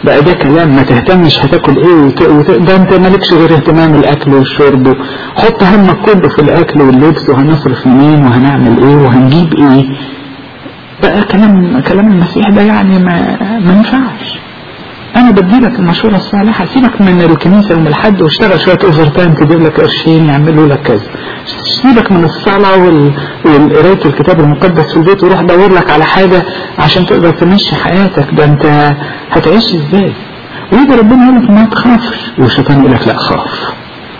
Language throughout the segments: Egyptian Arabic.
بقى ده كلام ما تهتمش هتاكل ايه وت... وت... ده انت مالكش غير اهتمام الاكل والشرب حط همك كله في الاكل واللبس وهنصرف منين وهنعمل ايه وهنجيب ايه بقى كلام كلام المسيح ده يعني ما ما ينفعش انا بديلك المشورة الصالحة سيبك من الكنيسة يوم الحد واشتغل شوية اوفر تايم تجيب لك قرشين يعملوا لك كذا سيبك من الصلاة وال... والقراية الكتاب المقدس في البيت وروح دور لك على حاجة عشان تقدر تمشي حياتك ده انت هتعيش ازاي ويجي ربنا يقول لك ما تخافش والشيطان يقول لك لا خاف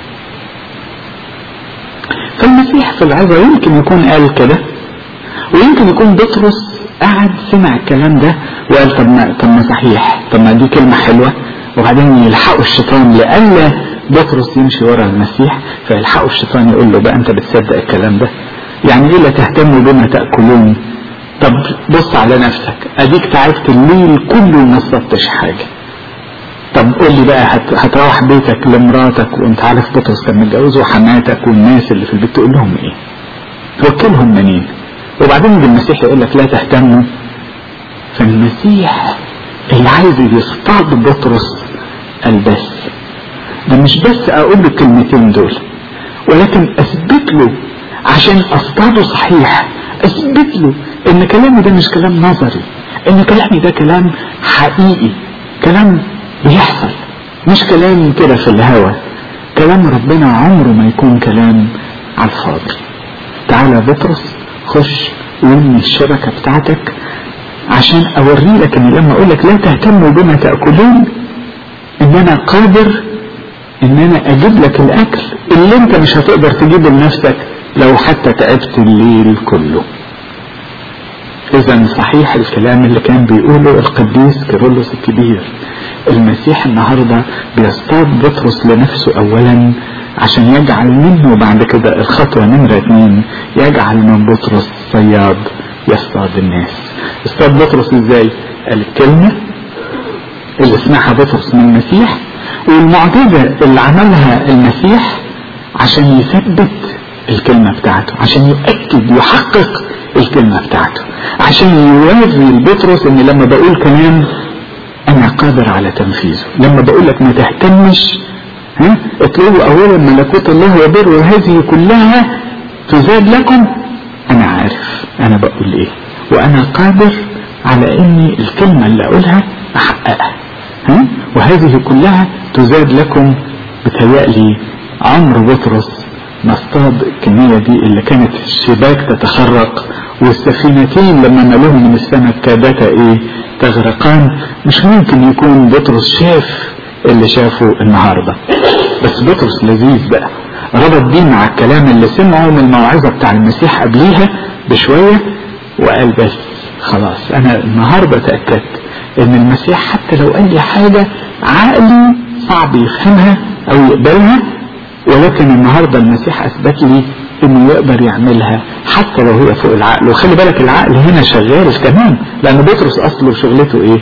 فالمسيح في العظة يمكن يكون قال كده ويمكن يكون بطرس قعد سمع الكلام ده وقال طب ما طب ما صحيح طب ما دي كلمة حلوة وبعدين يلحقوا الشيطان لألا بطرس يمشي ورا المسيح فيلحقوا الشيطان يقول له بقى انت بتصدق الكلام ده يعني ايه لا تهتموا بما تأكلون طب بص على نفسك اديك تعبت الليل كله وما صدتش حاجة طب قول لي بقى هت... هتروح بيتك لمراتك وانت عارف بطرس كان متجوز وحماتك والناس اللي في البيت تقول لهم ايه توكلهم منين وبعدين المسيح يقول لك لا تهتموا فالمسيح اللي عايز يصطاد بطرس قال بس ده مش بس اقول له الكلمتين دول ولكن اثبت له عشان اصطاده صحيح اثبت له ان كلامي ده مش كلام نظري ان كلامي ده كلام حقيقي كلام بيحصل مش كلام كده في الهوى كلام ربنا عمره ما يكون كلام على الفاضي تعالى بطرس خش وارمي الشبكة بتاعتك عشان اوري لك ان لما اقول لك لا تهتموا بما تأكلون ان انا قادر ان انا اجيب لك الاكل اللي انت مش هتقدر تجيبه لنفسك لو حتى تعبت الليل كله اذا صحيح الكلام اللي كان بيقوله القديس كيرلس الكبير المسيح النهاردة بيصطاد بطرس لنفسه اولا عشان يجعل منه بعد كده الخطوة نمرة اتنين يجعل من بطرس صياد يصطاد الناس اصطاد بطرس ازاي قال الكلمة اللي سمعها بطرس من المسيح والمعجزة اللي عملها المسيح عشان يثبت الكلمة بتاعته عشان يؤكد يحقق الكلمة بتاعته عشان يوري البطرس ان لما بقول كلام انا قادر على تنفيذه لما بقول لك ما تهتمش ها اطلبوا اولا ملكوت الله وبر وهذه كلها تزاد لكم انا عارف انا بقول ايه وانا قادر على اني الكلمة اللي اقولها احققها ها وهذه كلها تزاد لكم بتهيألي عمر بطرس نصطاد الكمية دي اللي كانت الشباك تتخرق والسفينتين لما ملوهم من السمك كادتا ايه تغرقان مش ممكن يكون بطرس شاف اللي شافه النهاردة بس بطرس لذيذ بقى ربط دي مع الكلام اللي سمعه من الموعظة بتاع المسيح قبليها بشوية وقال بس خلاص انا النهاردة تأكدت ان المسيح حتى لو قال لي حاجة عقلي صعب يفهمها او يقبلها ولكن النهاردة المسيح اثبت لي انه يقدر يعملها حتى لو هي فوق العقل وخلي بالك العقل هنا شغال كمان لان بطرس اصله شغلته ايه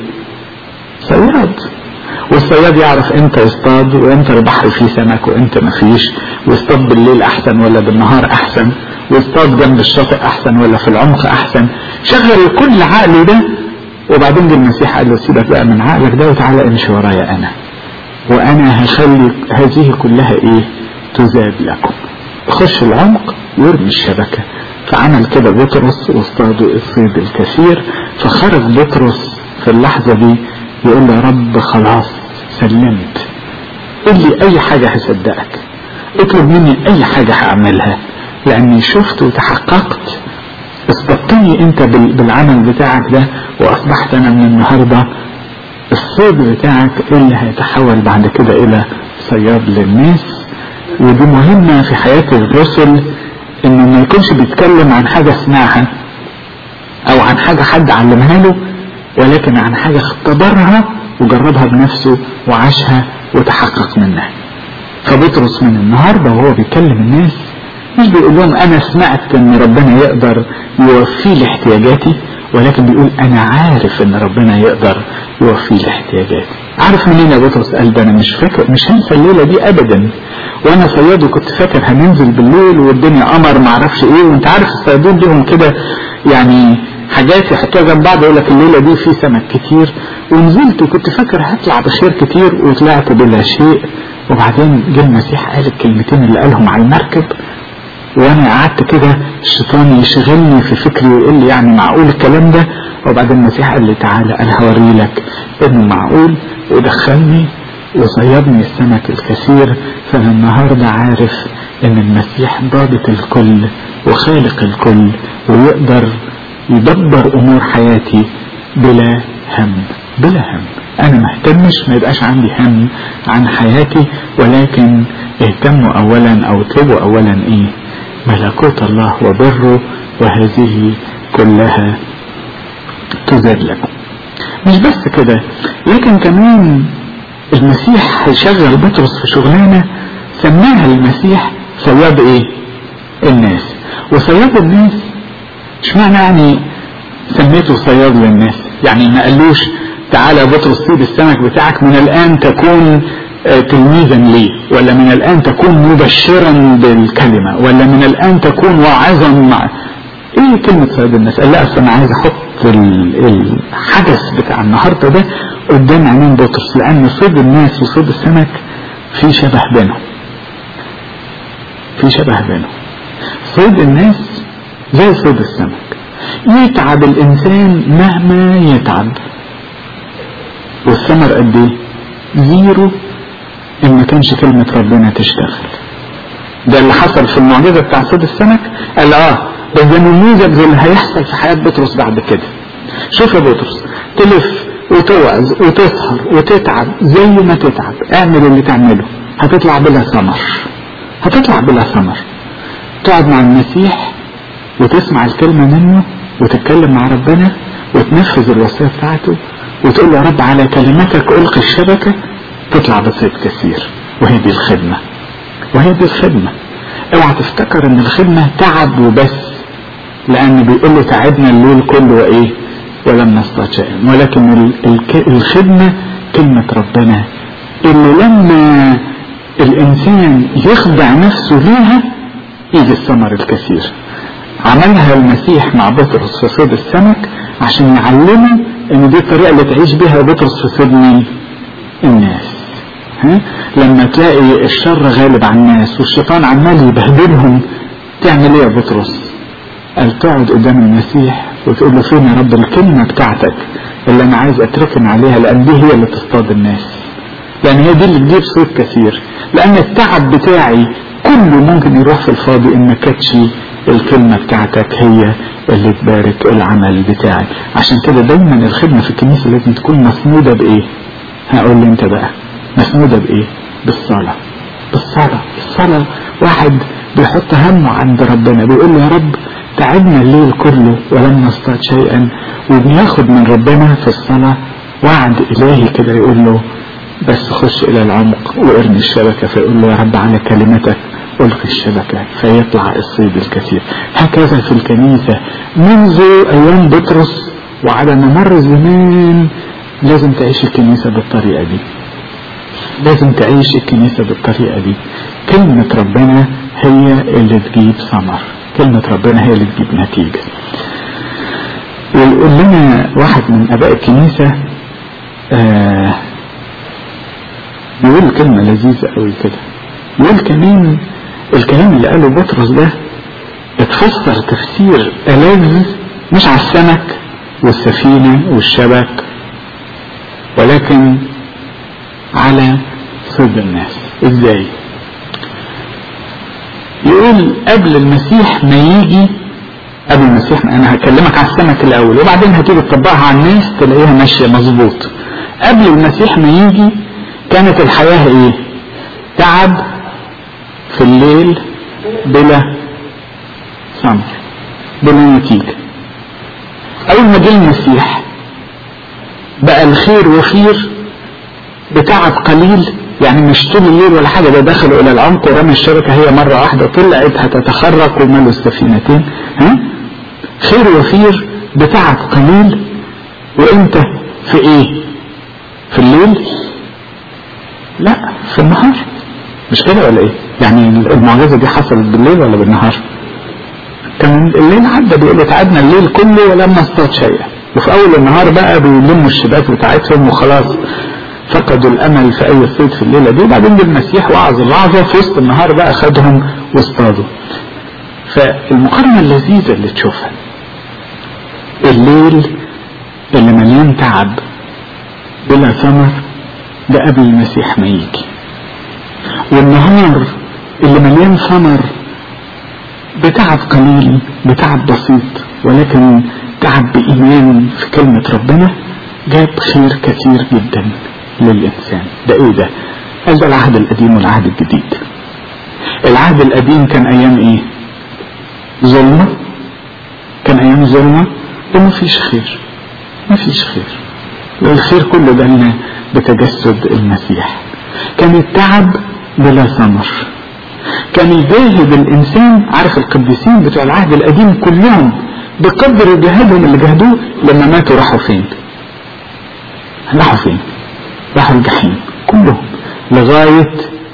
صياد والصياد يعرف امتى يصطاد وامتى البحر فيه سمك وامتى ما فيش ويصطاد بالليل احسن ولا بالنهار احسن ويصطاد جنب الشاطئ احسن ولا في العمق احسن شغل كل عقله ده وبعدين جه المسيح قال له سيبك بقى من عقلك ده وتعالى امشي ورايا انا وانا هخلي هذه كلها ايه تزاد لكم خش العمق وارمي الشبكة فعمل كده بطرس واصطادوا الصيد الكثير فخرج بطرس في اللحظة دي يقول له يا رب خلاص سلمت قل لي اي حاجة هصدقك اطلب مني اي حاجة هعملها لاني شفت وتحققت اصطدتني انت بالعمل بتاعك ده واصبحت انا من النهاردة الصيد بتاعك اللي هيتحول بعد كده الى صياد للناس ودي مهمة في حياة الرسل انه ما يكونش بيتكلم عن حاجة سمعها او عن حاجة حد علمها له ولكن عن حاجة اختبرها وجربها بنفسه وعاشها وتحقق منها فبطرس من النهاردة وهو بيكلم الناس مش بيقول لهم انا سمعت ان ربنا يقدر يوفي لي احتياجاتي ولكن بيقول انا عارف ان ربنا يقدر يوفي لي احتياجاتي عارف منين يا بطرس قال ده انا مش فاكر مش هنسى الليله دي ابدا وانا صياد وكنت فاكر هننزل بالليل والدنيا قمر معرفش ايه وانت عارف الصيادين ليهم كده يعني حاجات يحطوها جنب بعض يقول لك الليله دي في سمك كتير ونزلت وكنت فاكر هطلع بخير كتير وطلعت بلا شيء وبعدين جه المسيح قال الكلمتين اللي قالهم على المركب وانا قعدت كده الشيطان يشغلني في فكري ويقول لي يعني معقول الكلام ده وبعدين المسيح قال لي تعالى انا هوري لك انه معقول ودخلني وصيدني السمك الكثير فانا النهارده عارف ان المسيح ضابط الكل وخالق الكل ويقدر يدبر امور حياتي بلا هم بلا هم انا ما اهتمش ما يبقاش عندي هم عن حياتي ولكن اهتموا اولا او اطلبوا اولا ايه ملكوت الله وبره وهذه كلها تزاد لكم مش بس كده لكن كمان المسيح هيشغل بطرس في شغلانه سماها المسيح صياد ايه الناس وصياد الناس مش معنى يعني سميته صياد للناس يعني ما قالوش تعالى بطرس سيب السمك بتاعك من الان تكون تلميذا لي ولا من الان تكون مبشرا بالكلمة ولا من الان تكون واعظا مع ايه كلمة صياد الناس قال لا اصل انا عايز احط الحدث بتاع النهاردة ده قدام عينين بطرس لان صيد الناس وصيد السمك في شبه بينهم في شبه بينهم صيد الناس زي صيد السمك يتعب الانسان مهما يتعب والثمر قد ايه زيرو ان ما كانش كلمة ربنا تشتغل ده اللي حصل في المعجزة بتاع صيد السمك قال اه بس ده نموذج زي اللي هيحصل في حياة بطرس بعد كده شوف يا بطرس تلف وتوعظ وتسهر وتتعب زي ما تتعب اعمل اللي تعمله هتطلع بلا ثمر هتطلع بلا ثمر تقعد مع المسيح وتسمع الكلمة منه وتتكلم مع ربنا وتنفذ الوصية بتاعته وتقول له يا رب على كلمتك ألقي الشبكة تطلع بصيد كثير وهي دي الخدمة وهي دي الخدمة اوعى تفتكر ان الخدمة تعب وبس لان بيقول له تعبنا الليل كله وايه ولم نستطع شيئا ولكن الخدمة كلمة ربنا اللي لما الانسان يخضع نفسه ليها يجي الثمر الكثير عملها المسيح مع بطرس في صيد السمك عشان يعلمه ان دي الطريقة اللي تعيش بيها بطرس في صيد مين الناس ها؟ لما تلاقي الشر غالب على الناس والشيطان عمال يبهدلهم تعمل ايه يا بطرس قال تقعد قدام المسيح وتقول له فين يا رب الكلمة بتاعتك اللي انا عايز اتركن عليها لان دي هي اللي تصطاد الناس لان هي دي اللي تجيب صوت كثير لان التعب بتاعي كله ممكن يروح في الفاضي ان ما كانتش الكلمة بتاعتك هي اللي تبارك العمل بتاعي عشان كده دايما الخدمة في الكنيسة لازم تكون مسنودة بايه هقول لي انت بقى مسنودة بايه بالصلاة بالصلاة الصلاة واحد بيحط همه عند ربنا بيقول له يا رب تعبنا الليل كله ولم نصطاد شيئا وبياخد من ربنا في الصلاة وعد إلهي كده يقول له بس خش إلى العمق وارمي الشبكة فيقول له يا رب على كلمتك ألقي الشبكة فيطلع الصيد الكثير هكذا في الكنيسة منذ أيام بطرس وعلى ممر الزمان لازم تعيش الكنيسة بالطريقة دي لازم تعيش الكنيسة بالطريقة دي كلمة ربنا هي اللي تجيب ثمر كلمة ربنا هي اللي تجيب نتيجة ويقول لنا واحد من أباء الكنيسة آه بيقول كلمة لذيذة قوي كده يقول كمان الكلام اللي قاله بطرس ده اتفسر تفسير ألذ مش على السمك والسفينة والشبك ولكن على صيد الناس ازاي يقول قبل المسيح ما يجي قبل المسيح انا هكلمك على السمك الاول وبعدين هتيجي تطبقها على الناس تلاقيها ماشيه مظبوط قبل المسيح ما يجي كانت الحياه ايه تعب في الليل بلا ثمر بلا نتيجه اول ما جه المسيح بقى الخير وفير بتعب قليل يعني مش طول الليل ولا حاجة ده دخلوا إلى العمق ورمى الشبكة هي مرة واحدة طلعت هتتخرق ومالوا السفينتين ها خير وفير بتعب قليل وانت في ايه في الليل لا في النهار مش كده ولا ايه يعني المعجزة دي حصلت بالليل ولا بالنهار كان كان الليل عدى بيقول تعبنا الليل كله ولم نصطاد شيئا وفي اول النهار بقى بيلموا الشباك بتاعتهم وخلاص فقدوا الامل في اي صيد في الليله دي وبعدين جه المسيح وعظ الوعظه في وسط النهار بقى خدهم واصطادوا فالمقارنه اللذيذه اللي تشوفها الليل اللي مليان تعب بلا ثمر ده قبل المسيح ما يجي والنهار اللي مليان ثمر بتعب قليل بتعب بسيط ولكن تعب بإيمان في كلمة ربنا جاب خير كثير جدا للإنسان ده إيه ده؟ قال ده العهد القديم والعهد الجديد العهد القديم كان أيام إيه؟ ظلمة كان أيام ظلمة ومفيش خير مفيش خير الخير كله جالنا بتجسد المسيح كان التعب بلا ثمر كان يجاهد الانسان عارف القديسين بتوع العهد القديم كلهم بقدر جهادهم اللي جهدوه لما ماتوا راحوا فين راحوا فين راحوا الجحيم كلهم لغاية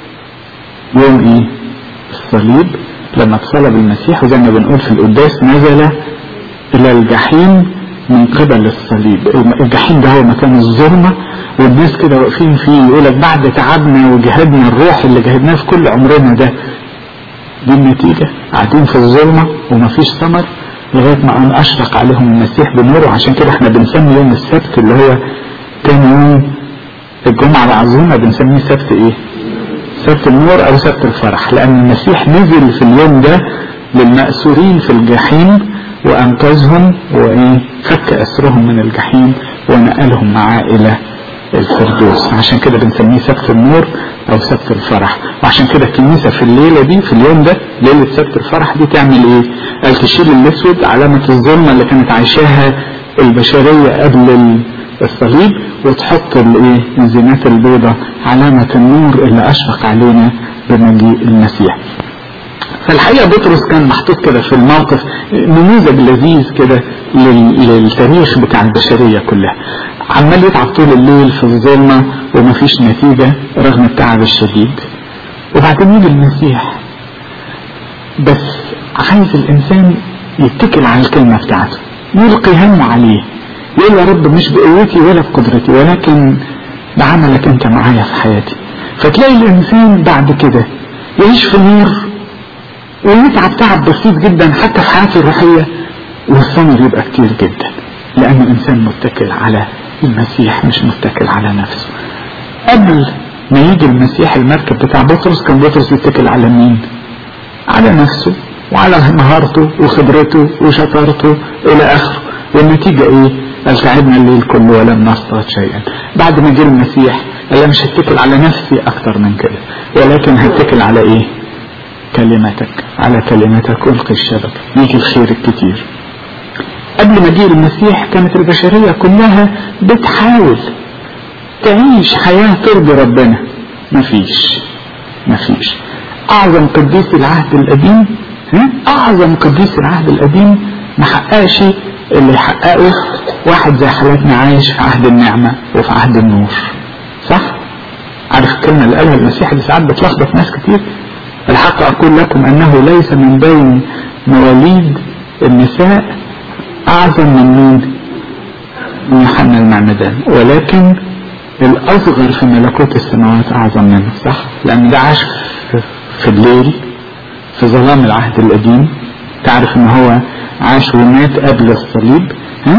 يوم ايه الصليب لما اتصلب المسيح وزي ما بنقول في القداس نزل الى الجحيم من قبل الصليب الجحيم ده هو مكان الظلمة والناس كده واقفين فيه يقولك بعد تعبنا وجهادنا الروح اللي جهدناه في كل عمرنا ده دي النتيجة قاعدين في الظلمة ومفيش ثمر لغاية ما قام أشرق عليهم المسيح بنوره عشان كده احنا بنسمي يوم السبت اللي هو تاني يوم الجمعة العظيمة بنسميه سبت ايه؟ سبت النور أو سبت الفرح لأن المسيح نزل في اليوم ده للمأسورين في الجحيم وأنقذهم وإيه فك أسرهم من الجحيم ونقلهم معاه إلى الفردوس عشان كده بنسميه سبت النور أو سبت الفرح وعشان كده الكنيسة في الليلة دي في اليوم ده ليلة سبت الفرح دي تعمل إيه؟ قال تشيل الأسود علامة الظلمة اللي كانت عايشاها البشرية قبل الصليب وتحط الايه الزينات البيضاء علامة النور اللي أشرق علينا بمجيء المسيح فالحقيقة بطرس كان محطوط كده في الموقف نموذج لذيذ كده للتاريخ بتاع البشرية كلها عمال يتعب طول الليل في الظلمة ومفيش نتيجة رغم التعب الشديد وبعدين يجي المسيح بس عايز الإنسان يتكل على الكلمة بتاعته يلقي همه عليه يقول يا رب مش بقوتي ولا بقدرتي ولكن بعملك انت معايا في حياتي فتلاقي الإنسان بعد كده يعيش في نور ويتعب تعب بسيط جدا حتى في حياته الروحية والثمر يبقى كتير جدا لأنه إنسان متكل على المسيح مش متكل على نفسه قبل ما يجي المسيح المركب بتاع بطرس كان بطرس يتكل على مين على نفسه وعلى مهارته وخبرته وشطارته إلى آخره والنتيجة إيه قال تعبنا الليل كله ولم نصطاد شيئا بعد ما جه المسيح قال مش هتكل على نفسي أكتر من كده ولكن هتكل على إيه كلمتك على كلمتك ألقي الشبك يجي الخير الكتير قبل ما جه المسيح كانت البشرية كلها بتحاول تعيش حياة ترضي ربنا مفيش مفيش أعظم قديس العهد القديم ها؟ أعظم قديس العهد القديم ما حققش اللي يحققه واحد زي حالاتنا عايش في عهد النعمة وفي عهد النور صح؟ عارف الكلمة اللي قالها المسيح اللي ساعات بتلخبط ناس كتير الحق أقول لكم أنه ليس من بين مواليد النساء أعظم من مين؟ من يوحنا المعمدان ولكن الأصغر في ملكوت السماوات أعظم منه صح؟ لأن ده عاش في الليل في ظلام العهد القديم تعرف ان هو عاش ومات قبل الصليب ها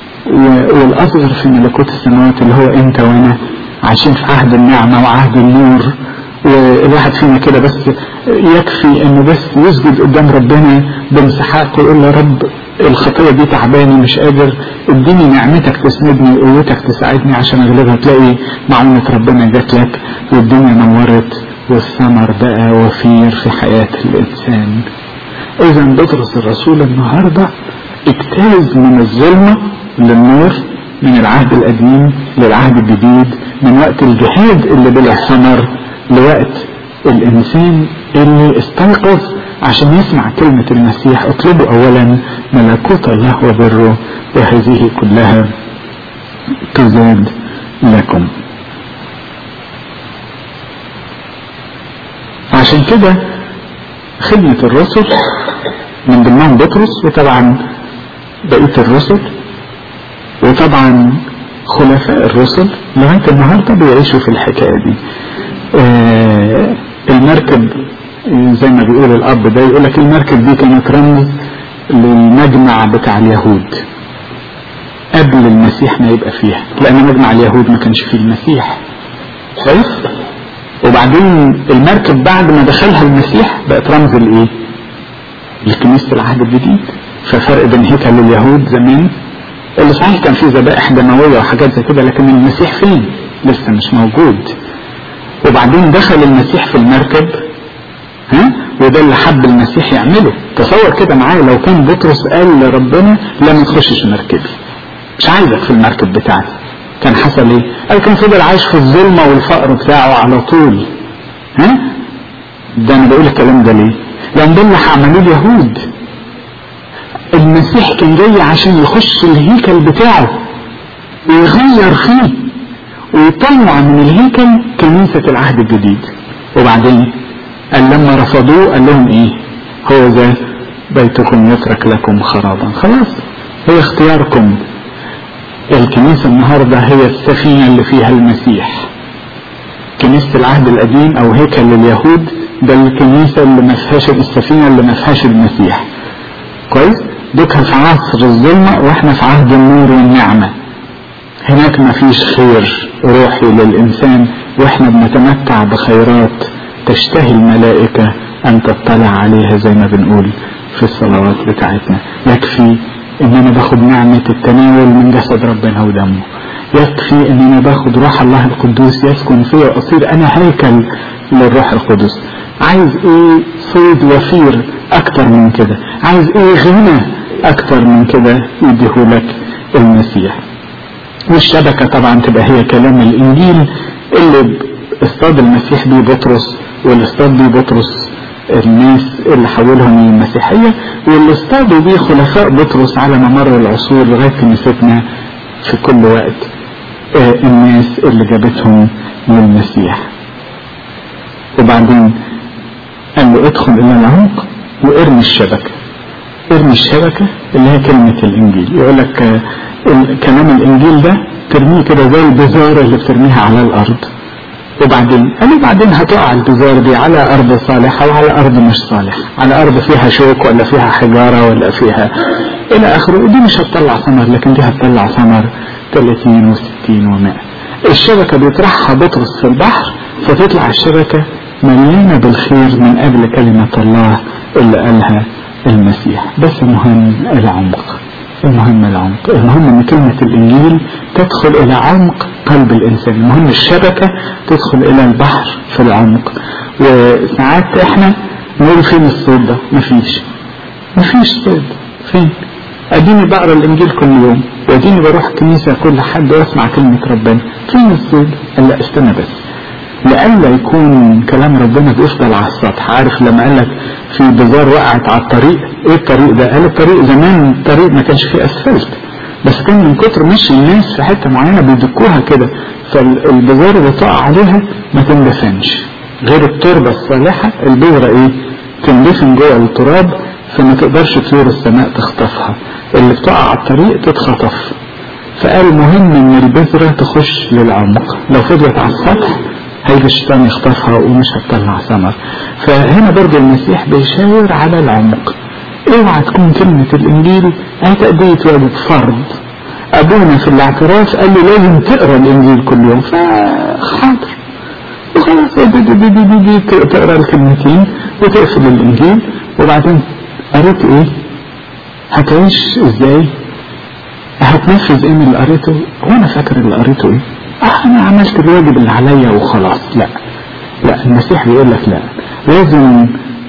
والاصغر في ملكوت السماوات اللي هو انت وانا عايشين في عهد النعمه وعهد النور والواحد فينا كده بس يكفي انه بس يسجد قدام ربنا بانسحاق ويقول له رب الخطيه دي تعباني مش قادر اديني نعمتك تسندني وقوتك تساعدني عشان اغلبها تلاقي معونة ربنا جات لك والدنيا نورت والثمر بقى وفير في حياة الإنسان إذا بطرس الرسول النهاردة اجتاز من الظلمة للنور من العهد القديم للعهد الجديد من وقت الجهاد اللي بلا ثمر لوقت الإنسان اللي استيقظ عشان يسمع كلمة المسيح اطلبوا أولا ملكوت الله وبره وهذه كلها تزاد لكم عشان كده خدمة الرسل من ضمنهم بطرس وطبعا بقية الرسل وطبعا خلفاء الرسل لغاية النهاردة بيعيشوا في الحكاية دي آه المركب زي ما بيقول الأب ده يقول لك المركب دي كانت رمز للمجمع بتاع اليهود قبل المسيح ما يبقى فيها لأن مجمع اليهود ما كانش فيه المسيح كويس وبعدين المركب بعد ما دخلها المسيح بقت رمز الايه لكنيسة العهد الجديد ففرق بين هيكل اليهود زمان اللي صحيح كان فيه ذبائح دموية وحاجات زي كده لكن المسيح فين لسه مش موجود وبعدين دخل المسيح في المركب ها وده اللي حب المسيح يعمله تصور كده معايا لو كان بطرس قال لربنا لا ما تخشش مركبي مش عايزك في المركب بتاعتي كان حصل ايه قال كان فضل عايش في الظلمة والفقر بتاعه على طول ها ده انا بقول الكلام ده ليه لان ده اللي هعملوه اليهود المسيح كان جاي عشان يخش الهيكل بتاعه ويغير فيه ويطلع من الهيكل كنيسة العهد الجديد وبعدين قال لما رفضوه قال لهم ايه هو ذا بيتكم يترك لكم خرابا خلاص هي اختياركم الكنيسة النهاردة هي السفينة اللي فيها المسيح كنيسة العهد القديم او هيكل لليهود ده الكنيسة اللي ما فيهاش السفينة اللي ما فيهاش المسيح كويس دوكها في عصر الظلمة واحنا في عهد النور والنعمة هناك ما فيش خير روحي للإنسان واحنا بنتمتع بخيرات تشتهي الملائكة أن تطلع عليها زي ما بنقول في الصلوات بتاعتنا يكفي ان انا باخد نعمة التناول من جسد ربنا ودمه يكفي ان انا باخد روح الله القدوس يسكن فيا واصير انا هيكل للروح القدس عايز ايه صيد وفير اكتر من كده عايز ايه غنى اكتر من كده يديهولك المسيح والشبكة طبعا تبقى هي كلام الانجيل اللي اصطاد المسيح بيه بطرس واللي اصطاد بيه بطرس الناس اللي حولهم للمسيحية واللي اصطادوا بيه خلفاء بطرس على ممر العصور لغاية كنيستنا في كل وقت آه الناس اللي جابتهم للمسيح وبعدين قال له ادخل الى العمق وارمي الشبكة ارمي الشبكة اللي هي كلمة الانجيل يقول لك آه كلام الانجيل ده ترميه كده زي البزار اللي بترميها على الارض وبعدين قالوا بعدين هتقع البذار دي على أرض صالحة وعلى أرض مش صالحة على أرض فيها شوك ولا فيها حجارة ولا فيها إلى آخره دي مش هتطلع ثمر لكن دي هتطلع ثمر 30 و60 و100 الشبكة بيطرحها بطرس في البحر فتطلع الشبكة مليانة بالخير من أجل كلمة الله اللي قالها المسيح بس المهم العمق المهم العمق المهم ان كلمة الانجيل تدخل الى عمق قلب الانسان المهم الشبكة تدخل الى البحر في العمق وساعات احنا نقول فين الصيد ده مفيش مفيش صيد فين اديني بقرا الانجيل كل يوم واديني بروح كنيسة كل حد واسمع كلمة ربنا فين الصيد قال لا استنى بس لئلا يكون كلام ربنا بيفضل على السطح عارف لما قال لك في بزار وقعت على الطريق ايه الطريق ده قال الطريق زمان الطريق ما كانش فيه اسفلت بس كان من كتر مشي الناس في حته معينه بيدكوها كده فالبزار اللي تقع عليها ما تندفنش غير التربه الصالحه البذره ايه تندفن جوه التراب فما تقدرش طيور السماء تخطفها اللي بتقع على الطريق تتخطف فقال مهم ان البذره تخش للعمق لو فضلت على السطح هيجي الشيطان يخطفها ومش هتطلع ثمر فهنا برضه المسيح بيشاور على العمق اوعى تكون كلمة الانجيل هي تأدية واجب فرض ابونا في الاعتراف قال له لازم تقرا الانجيل كل يوم فحاضر وخلاص دي دي دي دي, دي, دي تقرا الكلمتين وتقفل الانجيل وبعدين قريت ايه هتعيش ازاي هتنفذ ايه من اللي قريته هو انا فاكر اللي قريته ايه اه انا عملت الواجب اللي عليا وخلاص لا لا المسيح بيقول لك لا لازم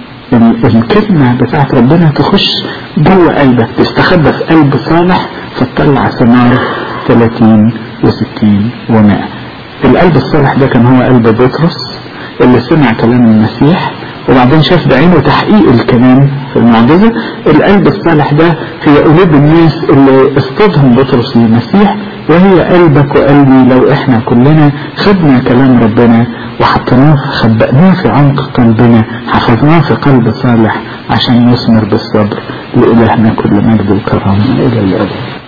الكلمة بتاعت ربنا تخش جوه قلبك تستخبى في قلب صالح فتطلع ثمار 30 و60 و100 القلب الصالح ده كان هو قلب بطرس اللي سمع كلام المسيح وبعدين شاف بعينه تحقيق الكلام في المعجزة القلب الصالح ده هي قلوب الناس اللي اصطادهم بطرس للمسيح وهي قلبك وقلبي لو احنا كلنا خدنا كلام ربنا وحطيناه خبأناه في عمق قلبنا حفظناه في قلب صالح عشان نثمر بالصبر لإلهنا كل مجد وكرامة إلى الأبد